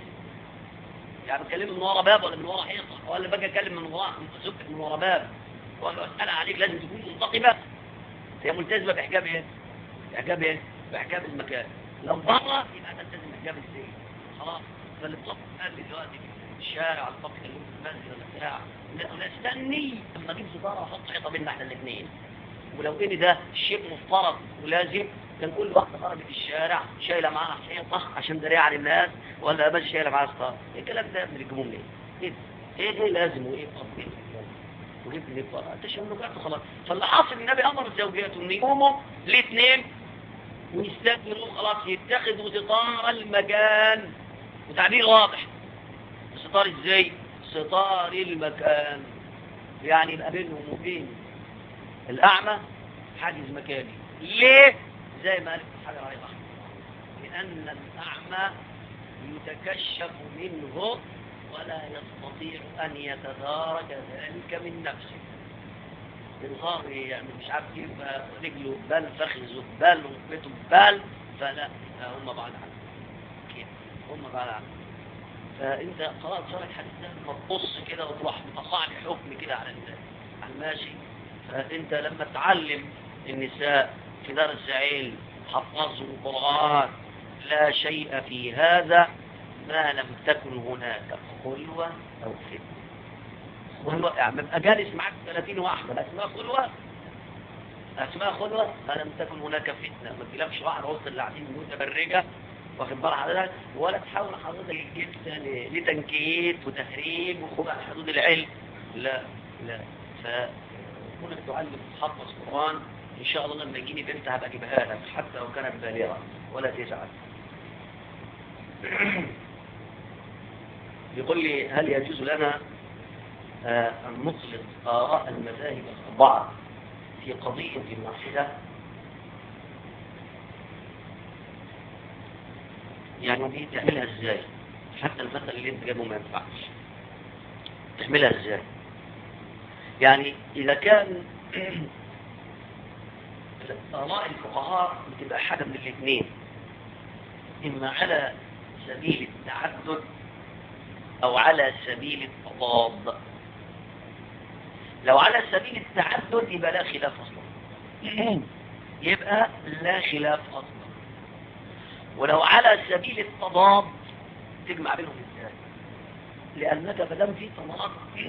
يعني بتكلم من ورا باب ولا من ورا حيطة ولا باجي أتكلم من ورا زوجتك من ورا باب ولا أسأل عليك لازم تكون منتقبة هي ملتزمة بحجاب ايه؟ بحجاب ايه؟ بحجاب المكان لو بره يبقى تلتزم بحجاب الزي خلاص فاللي بتطلق قال لي دلوقتي في الشارع الطبق اللي في المسجد ولا بتاع لا استني اما اجيب ستاره واحط حيطه بيننا احنا الاثنين ولو ان ده شيء مفترض ولازم كان كل وقت خرج في الشارع شايله معاها حيطه عشان دريع عن الناس ولا بس شايله معاها ستاره ايه الكلام ده من الجمهور ليه؟ ايه ايه ايه لازم وايه فرض ايه وجبت ليه فرض انت شايف خلاص فاللي حاصل النبي امر زوجاته ان يقوموا الاثنين ويستكبروا خلاص يتخذوا ستار المكان وتعبير واضح ستار ازاي ستار المكان يعني يبقى بينهم وبين الاعمى حاجز مكاني ليه زي ما قالت حاجه رائعه لان الاعمى يتكشف منه ولا يستطيع ان يتدارك ذلك من نفسه الظاهر يعني مش عارف كيف رجله بال فخذه بال وركبته بال فلا هم بعد عنه كيف هم بعد عنه فانت قرأت شرح الحديث ده لما تبص كده وتروح مقطع لي حكم كده على على الماشي فانت لما تعلم النساء في دار الزعيل حفظوا القرآن لا شيء في هذا ما لم تكن هناك خلوة أو فتنة خلوة يعني ببقى جالس معاك 30 واحدة اسمها خلوة اسمها خلوة فلم تكن هناك فتنة ما تجيلكش واحد وسط اللي قاعدين متبرجة واخد بال حضرتك ولا تحاول حضرتك الجلسة لتنكيت وتهريب وخروج عن حدود العلم لا لا فكونك تعلم تحفظ قرآن ان شاء الله لما يجيني بنت هبقى اجيبها لك حتى لو كانت بالغة ولا تزعل يقول لي هل يجوز لنا أن نطلق آراء المذاهب الأربعة في قضية واحدة يعني دي تعملها ازاي حتى المثل اللي انت جابه ما ينفعش تعملها ازاي يعني إذا كان آراء الفقهاء بتبقى حاجة من الاثنين إما على سبيل التعدد أو على سبيل التضاد لو على سبيل التعدد يبقى لا خلاف أصلا يبقى لا خلاف أصلا ولو على سبيل التضاد تجمع بينهم ازاي لأنك مدام في تضاد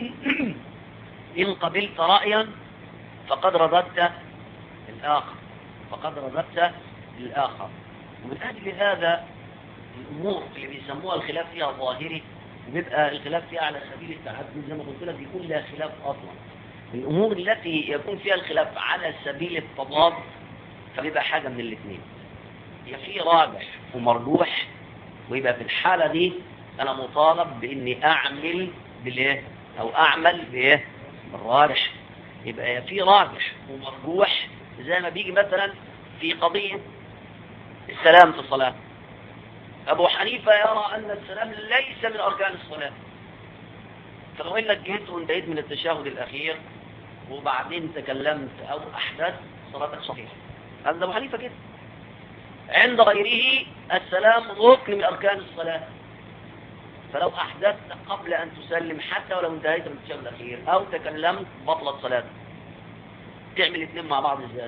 إن قبلت رأيا فقد رددت الآخر فقد رددت الآخر ومن أجل هذا الأمور اللي بيسموها الخلاف فيها ظاهري بيبقى الخلاف فيها على سبيل التعدد زي ما قلت لك يكون لا خلاف أصلا الأمور التي يكون فيها الخلاف على سبيل التضاد فبيبقى حاجة من الاثنين يا في راجح ومرجوح ويبقى في الحالة دي أنا مطالب بإني أعمل بالإيه أو أعمل بإيه بالراجح يبقى يا في راجح ومرجوح زي ما بيجي مثلا في قضية السلام في الصلاة أبو حنيفة يرى أن السلام ليس من أركان الصلاة فلو إنك جيت وانتهيت من التشهد الأخير وبعدين تكلمت أو أحدث صلاتك صحيحة هذا أبو حنيفة كده عند غيره السلام ركن من أركان الصلاة فلو أحدثت قبل أن تسلم حتى ولو انتهيت من التشهد الأخير أو تكلمت بطلت صلاتك تعمل الاثنين مع بعض ازاي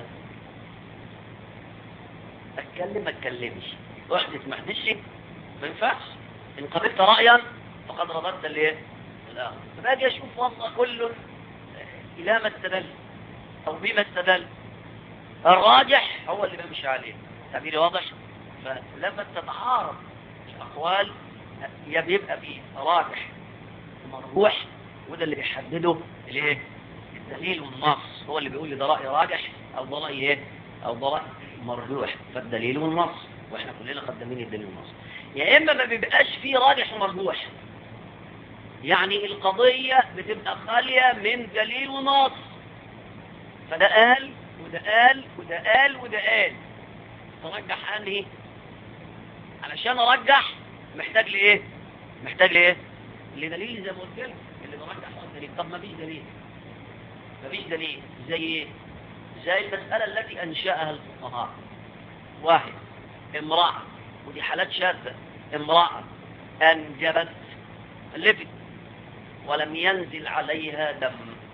اتكلم ما اتكلمش احدث ما احدثش ما ينفعش ان قبلت رايا فقد رددت الايه الاخر فباجي اشوف وضع كل الى ما استدل او بما استدل الراجح هو اللي بمشي عليه تعبيري واضح فلما تتعارض الاقوال يا بيبقى فيه راجح ومرجوح وده اللي بيحدده الايه الدليل والنص هو اللي بيقول لي ده رأي راجح أو ده رأي إيه أو ده رأي مرجوح فالدليل والنص وإحنا كلنا قدامين الدليل والنص يا إما ما بيبقاش فيه راجح ومرجوح يعني القضية بتبقى خالية من دليل ونص فده قال وده قال وده قال وده قال ترجح أنهي علشان أرجح محتاج لإيه محتاج لإيه لدليل زي ما قلت لك اللي برجح هو الدليل طب ما فيش دليل مفيش دليل زي ايه زي المسألة التي أنشأها الفقهاء واحد امرأة ودي حالات شاذة امرأة أنجبت لفت ولم ينزل عليها دم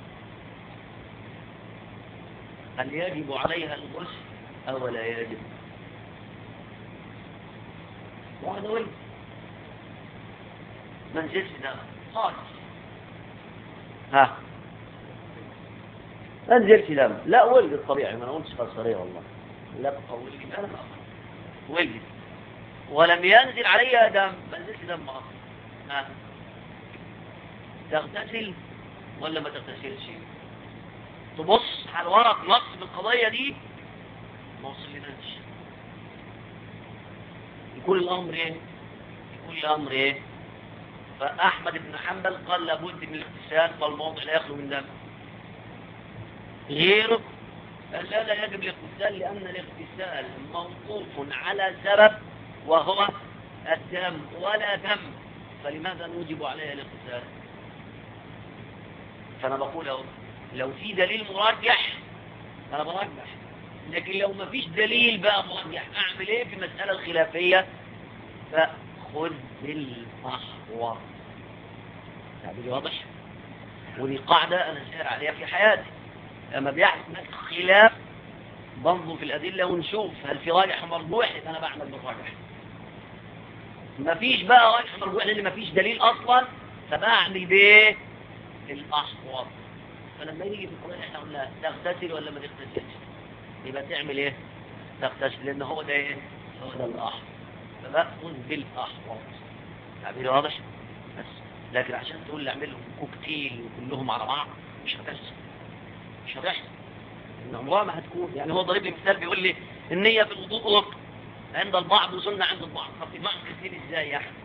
هل يجب عليها الغسل أو لا يجب واحد ولد ما نزلش دم خالص ها ما نزلش دم لا ولد الطبيعي ما قلتش خسريه والله لا ولد انا ولد ولم ينزل عليها دم ما نزلش دم اصلا ها تغتسل ولا ما تغتسلش تبص على الورق نص بالقضيه دي ما وصلناش يكون الامر ايه يكون الامر ايه فاحمد بن حنبل قال لابد من الاغتسال والموضع لا يخلو من دم غيره قال لا لا يجب الاغتسال لأن الاغتسال موقوف على سبب وهو الدم ولا دم فلماذا نوجب عليه الاغتسال فأنا بقول أهو لو في دليل مرجح أنا برجح لكن لو ما فيش دليل بقى مرجح أعمل إيه في المسألة الخلافية فخذ بالمحور تعبيري واضح ودي قاعدة أنا سائر عليها في حياتي لما بيحدث خلاف بنظر في الأدلة ونشوف هل في راجح مرجوح يبقى أنا بعمل بالراجح ما فيش بقى راجح مرجوح لأن ما فيش دليل أصلا فبعمل بإيه الأحوط فلما يجي في القرآن احنا قلنا تغتسل ولا ما تغتسلش يبقى تعمل ايه تغتسل لأن هو ده ايه هو ده الأحوط فبأخذ بالأحوط تعبير واضح بس لكن عشان تقول لي اعملهم كوكتيل وكلهم على بعض مش هتحصل مش هتحصل ان عمرها ما هتكون يعني هو ضرب لي مثال بيقول لي النية في الوضوء ركن عند البعض وسنة عند البعض طب في بعض كتير ازاي يا احمد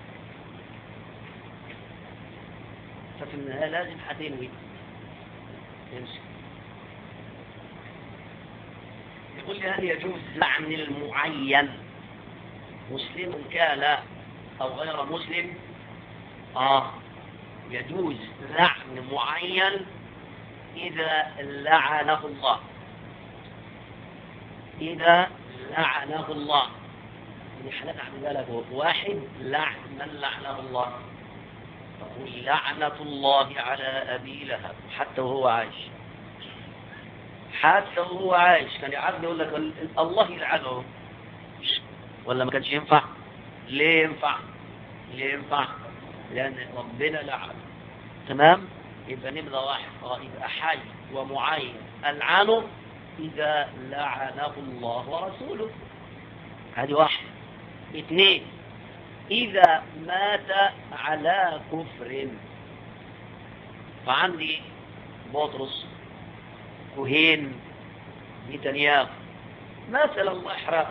ففي النهاية لازم هتنوي يمسك يقول لي هل يجوز لعن المعين مسلم كان او غير مسلم اه يجوز لعن معين إذا لعنه الله إذا لعنه الله يعني حلال عن ذلك واحد لعن من لعنه الله تقول لعنة الله على أبي لهب حتى وهو عايش حتى وهو عايش كان يعرف يقول لك الله يلعنه ولا ما كانش ينفع ليه ينفع ليه ينفع لأن ربنا لعن تمام يبقى نبذة واحد اه يبقى حي ومعين العنه إذا لعنه الله ورسوله هذه واحد اثنين إذا مات على كفر فعندي بطرس كهين نتنياهو مثلا الله يحرقه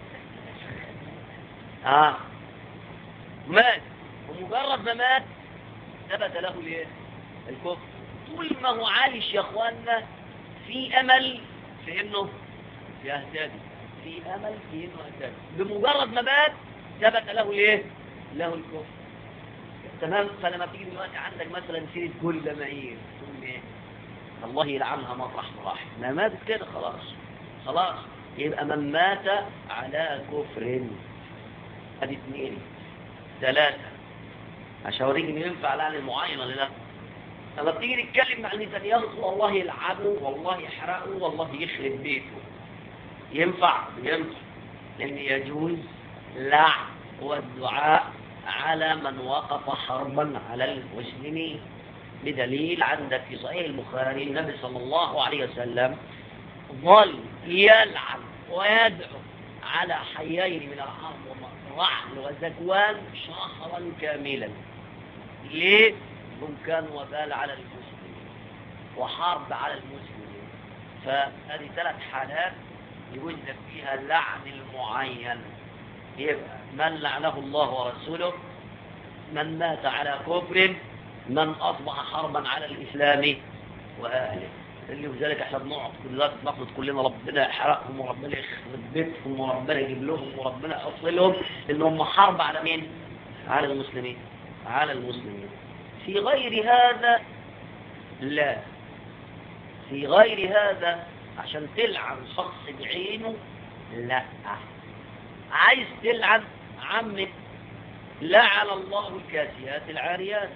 اه مات ومجرد ما مات ثبت له الايه الكفر طول ما هو عايش يا اخواننا في امل في انه يهتدي في امل في انه يهتدي بمجرد ما مات ثبت له الايه له الكفر تمام فلما تيجي دلوقتي عندك مثلا سيره كل معير تقول ايه الله يلعنها مطرح مراح ما ماتت كده خلاص خلاص يبقى من مات على كفر ادي اثنين ثلاثة عشان اوريك ان ينفع لعن المعين ولا لا لما بتيجي نتكلم عن نتنياهو والله يلعنه والله يحرقه والله يخرب بيته ينفع ينفع لان يجوز لعن والدعاء على من وقف حربا على المسلمين بدليل عندك في صحيح البخاري النبي صلى الله عليه وسلم ظل يلعن ويدعو على حيين من العرب رعل وزكوان شهرا كاملا ليه؟ هم كانوا وبال على المسلمين وحرب على المسلمين فهذه ثلاث حالات يوجد فيها اللعن المعين يبقى من لعنه الله ورسوله من مات على كفر من أصبح حربا على الإسلام وأهله اللي وذلك احنا بنقعد دلوقتي نقعد كلنا ربنا يحرقهم وربنا يخرب بيتهم وربنا يجيب لهم وربنا يحصل لهم ان هم حرب على مين؟ على المسلمين على المسلمين في غير هذا لا في غير هذا عشان تلعن شخص بعينه لا عايز تلعن عمك لعن الله الكاسيات العاريات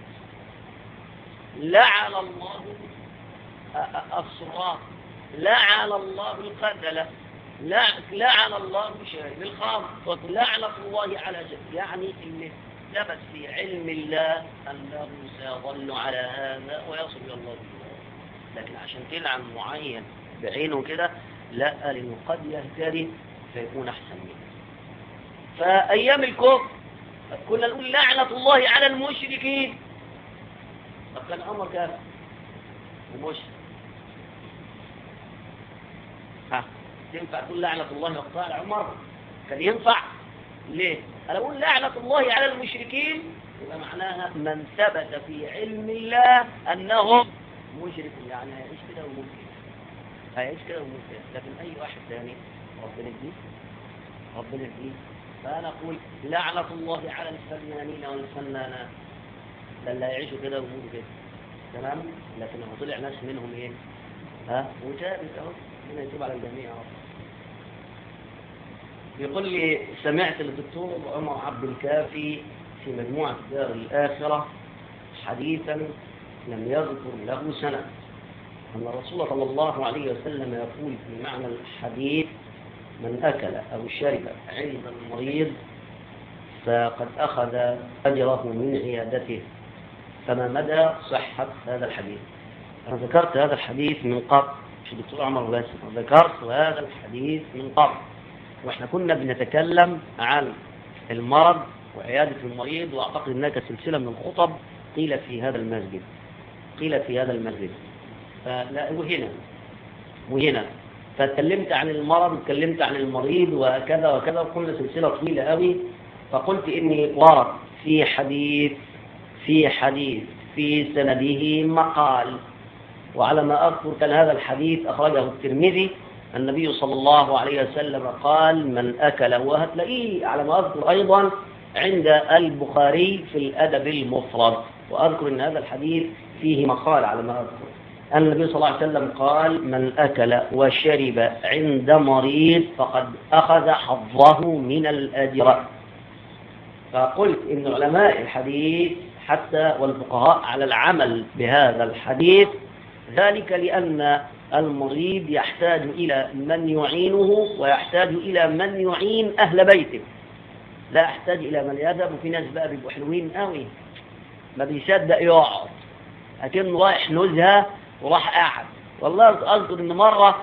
لعن الله الصراط لعن الله القتلة لعن الله شارب الخمر لعنة الله على جد يعني اللي ثبت في علم الله أنه سيظل على هذا ويصل إلى الله لكن عشان تلعن معين بعينه كده لا لأنه قد يهتدي فيكون أحسن منه فأيام الكفر كنا نقول لعنة الله على المشركين طب كان عمر كافر ومشرك ها ينفع تقول لعنة الله وقال عمر كان ينفع ليه أنا أقول لعنة الله على المشركين يبقى معناها من ثبت في علم الله أنهم مشركون يعني هيعيش كده ويموت كده هيعيش كده ويموت كده لكن أي واحد ثاني ربنا يهديه ربنا يهديه فأنا أقول لعنة الله على الفنانين والفنانات بل لا يعيشوا كده ويموتوا كده تمام لكن لما طلع ناس منهم ايه ها وتابت اهو ربنا يتوب على الجميع اهو يقول لي سمعت الدكتور عمر عبد الكافي في مجموعة دار الآخرة حديثا لم يذكر له سنة أن الرسول صلى الله عليه وسلم يقول في معنى الحديث من أكل أو شرب عند المريض فقد أخذ أجره من عيادته فما مدى صحة هذا الحديث أنا ذكرت هذا الحديث من قبل مش الدكتور عمر بس ذكرت هذا الحديث من قبل واحنا كنا بنتكلم عن المرض وعيادة المريض وأعتقد هناك سلسلة من الخطب قيل في هذا المسجد قيل في هذا المسجد فلا وهنا وهنا فتكلمت عن المرض وتكلمت عن المريض وكذا وكذا وقلنا سلسلة طويلة قوي فقلت إني ورد في حديث في حديث في سنده مقال وعلى ما أذكر كان هذا الحديث أخرجه الترمذي النبي صلى الله عليه وسلم قال من أكل وهتلاقيه على ما أذكر أيضا عند البخاري في الأدب المفرد وأذكر أن هذا الحديث فيه مقال على ما أذكر أن النبي صلى الله عليه وسلم قال من أكل وشرب عند مريض فقد أخذ حظه من الأجر فقلت إن علماء الحديث حتى والفقهاء على العمل بهذا الحديث ذلك لأن المريض يحتاج إلى من يعينه ويحتاج إلى من يعين أهل بيته لا يحتاج إلى من يذهب وفي ناس بقى بيبقوا حلوين قوي ما بيصدق يقعد لكنه رايح نزهة وراح قاعد والله أذكر إن مرة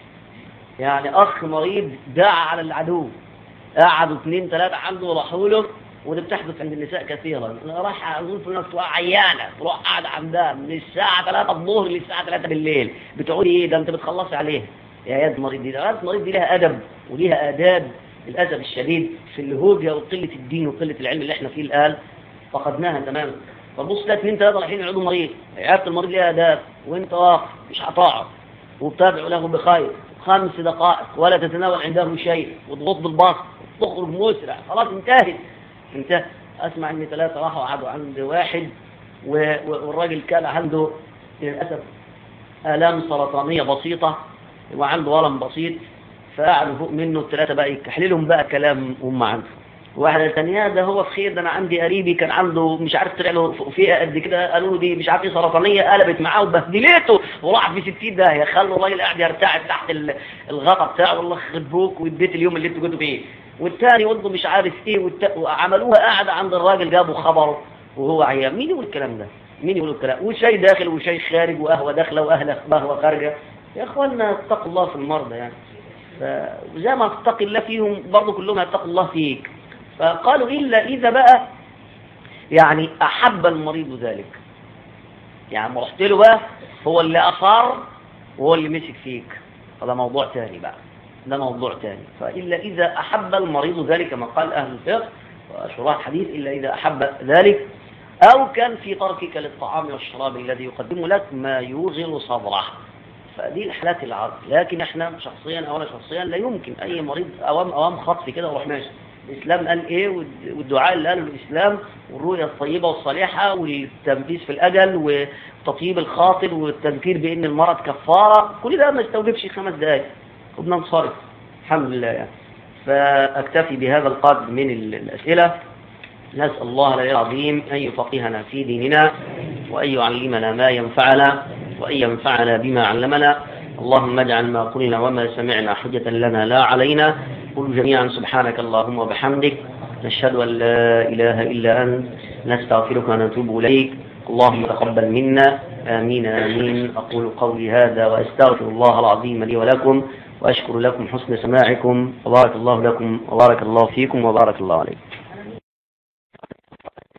يعني أخ مريض دعا على العدو قعدوا اثنين ثلاثة عنده وراحوا له وده بتحدث عند النساء كثيرا راح اظن في نفسها عيانه تروح قاعده عندها من الساعه 3 الظهر للساعه 3 بالليل بتقولي ايه ده انت بتخلصي عليه يا يد مريض دي ده يد مريض دي لها ادب وليها اداب للاسف الشديد في الهوجه وقله الدين وقله العلم اللي احنا فيه الان فقدناها تماما فبص تلاقي اثنين ثلاثه رايحين يعودوا مريض عياده المريض ليها اداب وانت واقف مش هتقعد وبتدعو له بخير خمس دقائق ولا تتناول عنده شيء وتغض بالبصر وتخرج مسرع خلاص انتهت انت اسمع ان ثلاثه راحوا قعدوا عند واحد والراجل كان عنده للاسف الام سرطانيه بسيطه وعنده ورم بسيط فقعدوا فوق منه الثلاثه بقى يكحللهم بقى كلام هم عنده واحده ثانيه ده هو في خير ده انا عندي قريبي كان عنده مش عارف طلع له فئه قد كده قالوا له دي مش عارف ايه سرطانيه قلبت معاه وبهدلته وراح في 60 داهيه خلوا الراجل قاعد يرتعد تحت الغطا بتاعه والله يخرب ويديت اليوم اللي انتوا كنتوا فيه والتاني برضه مش عارف ايه والت... وعملوها قاعدة عند الراجل جابوا خبره وهو عيان مين يقول الكلام ده مين يقول الكلام وشاي داخل وشاي خارج وقهوة داخلة وأهل قهوة خارجة يا اخوانا اتقوا الله في المرضى يعني فزي ما تتقي الله فيهم برضه كلهم يتقوا الله فيك فقالوا إلا إذا بقى يعني أحب المريض ذلك يعني ما رحت له بقى هو اللي أصر وهو اللي مسك فيك هذا موضوع ثاني بقى ده موضوع ثاني فإلا إذا أحب المريض ذلك كما قال أهل الفقه وشراح الحديث إلا إذا أحب ذلك أو كان في تركك للطعام والشراب الذي يقدم لك ما يوغل صدره فدي الحالات العرض لكن احنا شخصيا او انا شخصيا لا يمكن اي مريض اوام اوام خطف كده وروح ماشي الاسلام قال ايه والدعاء اللي قاله الاسلام والرؤيه الطيبه والصالحه والتنفيذ في الاجل وتطيب الخاطر والتذكير بان المرض كفاره كل ده ما يستوجبش خمس دقائق وبننصرف الحمد لله يعني فأكتفي بهذا القدر من الأسئلة نسأل الله العظيم أن يفقهنا في ديننا وأن يعلمنا ما ينفعنا وأن ينفعنا بما علمنا اللهم اجعل ما قلنا وما سمعنا حجة لنا لا علينا قل جميعا سبحانك اللهم وبحمدك نشهد أن لا إله إلا أنت نستغفرك ونتوب إليك اللهم تقبل منا آمين آمين أقول قولي هذا وأستغفر الله العظيم لي ولكم وأشكر لكم حسن سماعكم وبارك الله لكم وبارك الله فيكم وبارك الله عليكم